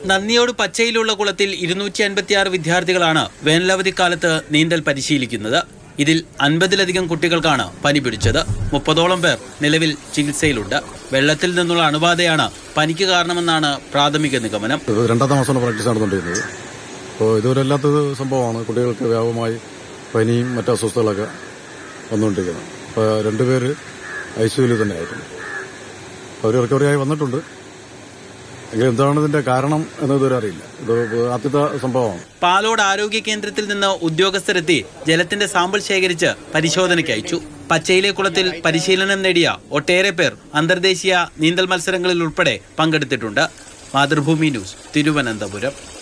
നന്ദിയോട് പച്ചയിലുള്ള കുളത്തിൽ ഇരുന്നൂറ്റി അൻപത്തിയാറ് വിദ്യാർത്ഥികളാണ് വേനലവധിക്കാലത്ത് നീന്തൽ പരിശീലിക്കുന്നത് ഇതിൽ അൻപതിലധികം കുട്ടികൾക്കാണ് പനി പിടിച്ചത് മുപ്പതോളം പേർ നിലവിൽ ചികിത്സയിലുണ്ട് വെള്ളത്തിൽ നിന്നുള്ള അണുബാധയാണ് പനിക്ക് കാരണമെന്നാണ് പ്രാഥമിക നിഗമനം ഇത് രണ്ടാമത്തെ മാസമാണ് പ്രാക്ടീസ് നടന്നുകൊണ്ടിരുന്നത് അപ്പോൾ ഇതുവരെ അല്ലാത്തൊരു സംഭവമാണ് കുട്ടികൾക്ക് വ്യാപകമായി പനിയും മറ്റു അസ്വസ്ഥതകളൊക്കെ വന്നുകൊണ്ടിരിക്കുന്നത് അപ്പോൾ രണ്ടുപേര് ഐ സിയുവിൽ തന്നെ ആയിട്ടുണ്ട് അവർ റിക്കവറി ആയി വന്നിട്ടുണ്ട് എങ്കിലും എന്താണ് ഇതിന്റെ കാരണം എന്ന് ഇതുവരെ അറിയില്ല ഇത് ആദ്യത്തെ സംഭവമാണ് പാലോട് ആരോഗ്യ കേന്ദ്രത്തിൽ നിന്ന് ഉദ്യോഗസ്ഥരെത്തി ജലത്തിന്റെ സാമ്പിൾ ശേഖരിച്ച് പരിശോധനയ്ക്ക് അയച്ചു പച്ചയിലെ കുളത്തിൽ പരിശീലനം നേടിയ ഒട്ടേറെ പേർ അന്തർദേശീയ നീന്തൽ മത്സരങ്ങളിൽ ഉൾപ്പെടെ പങ്കെടുത്തിട്ടുണ്ട് മാതൃഭൂമി ന്യൂസ് തിരുവനന്തപുരം